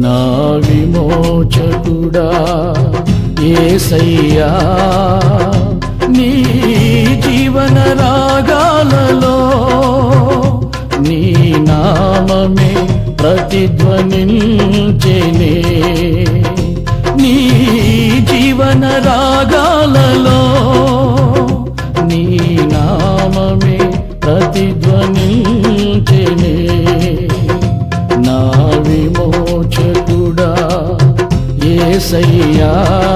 నా విమోచకుడా ఏసయ్యా నీ జీవన రాగాలలో నీ నామమే ప్రతిధ్వనించెనే నీ జీవన రాగాలలో నీ నామమే ప్రతిధ్వనించెనే నా విమోచకుడా ఏసయ్యా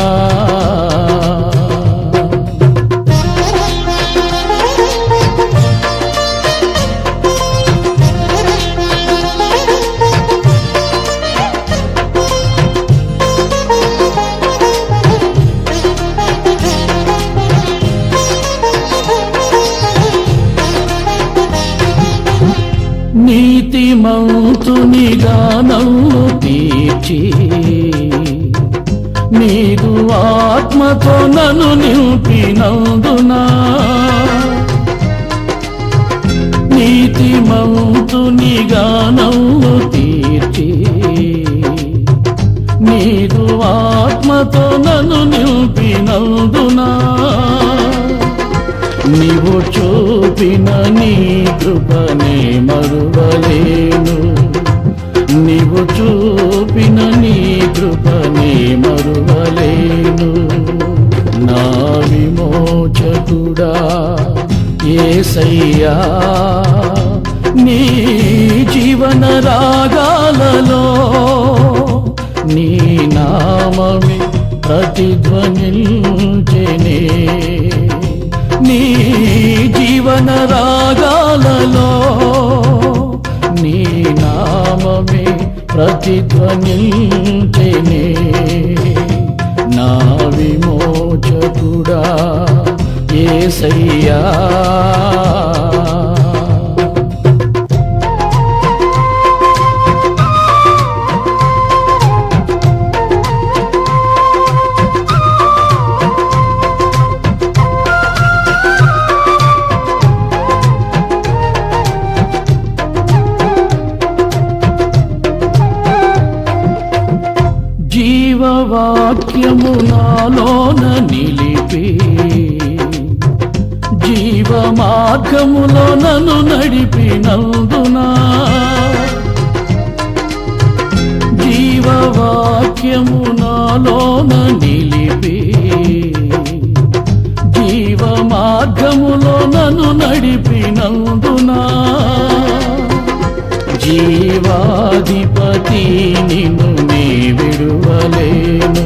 నీతిమంతునిగా నన్ను తీర్చి నీదు ఆత్మతో నన్ను నింపినందునా నీతిమంతునిగా నన్ను తీర్చి నీదు ఆత్మతో నన్ను నింపినందునా నీవు చూపిన నీ కృపనే మరువలేను నీవు చూపిన నీ కృపనే మరువలేను నా విమోచకుడా ఏసయ్యా నీ జీవన రాగాలలో నీ నామమే ప్రతిధ్వనించెనే నీ జీవన రాగాలలో నీ నామమే ప్రతిధ్వనించెనే నా విమోచకుడా ఏసయ్యా జీవవాక్యము నాలోన నిలిపి జీవ మార్గములో నన్ను నడిపినందునా జీవవాక్యము నాలోన నిలిపి జీవ మార్గములో నన్ను నడిపినందునా జీవాధిపతి నిన్ను నే విడువలేను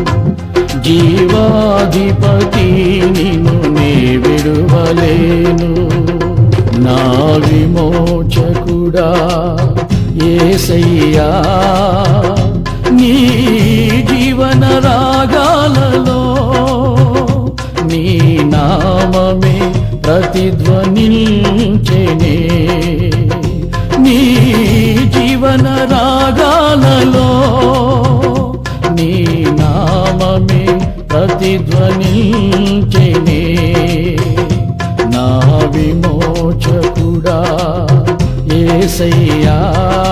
జీవాధిపతి నిన్ను నే విడువలేను నా విమోచకుడా ఏసయ్యా నీ జీవన రాగాలలో నీ నామమే ప్రతిధ్వనించెనే నీ జీవన రాగాలలో నీ నామమే ప్రతిధ్వనించెనే నా విమోచకుడా ఏసయ్యా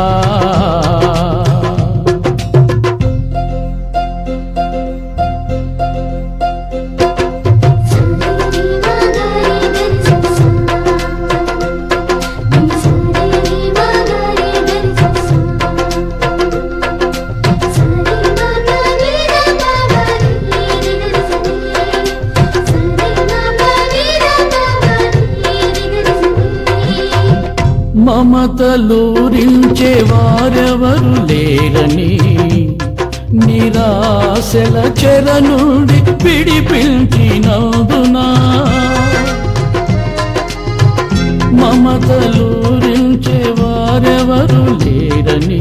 మమతలూరించే వారెవరు లేరని నిరాశల చెర నుండి పిడిపించినందునా మమతలూరించే వారెవరు లేరని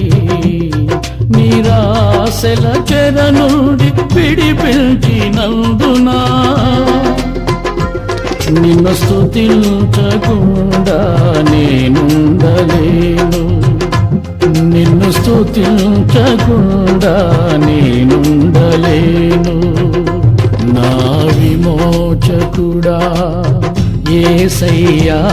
నిరాశల చెర నుండి పిడిపించినందునా నిన్ను స్తుతించకుండా నేనుండలేను నిన్ను స్తుతించకుండా నేనుండలేను నా విమోచకుడా ఏసయ్యా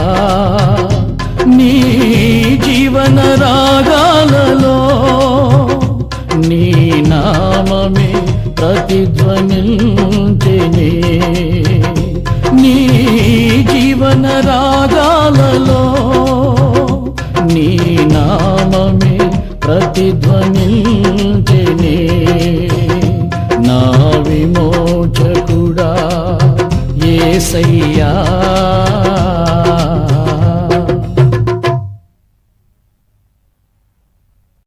నీ జీవన రాగాలలో నీ నామమే ప్రతిధ్వనించెనే నీ జీవన రాగాలలో నీ నామమే ప్రతిధ్వనించెనే నా విమోచకుడా ఏసయ్యా